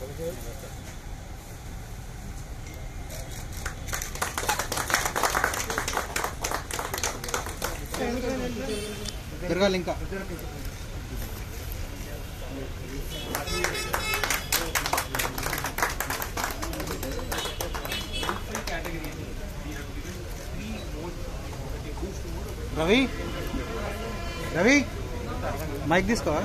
తిరగాలి ఇంకా రవి రవి మైక్ తీసుకోవా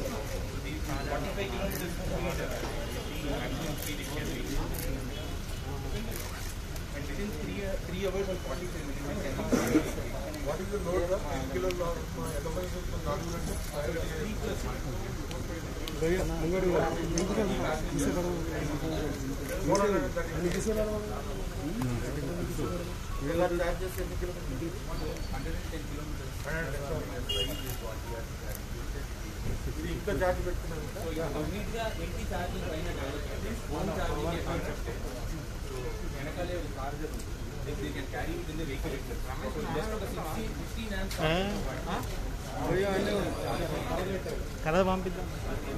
కలర్ పంపిద్దాం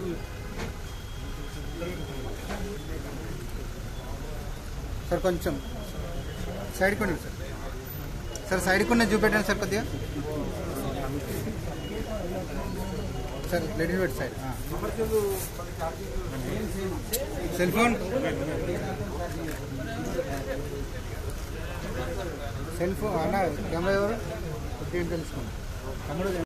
సార్ కొంచెం సైడ్కి ఉండండి సార్ సార్ సైడ్కి ఉన్న చూపెట్టండి సార్ కొద్దిగా sir let it side cell phone cell phone అన్న కెమెరా ఎవరు కొద్దిగా తెలుసుకోండి తమ్ముడు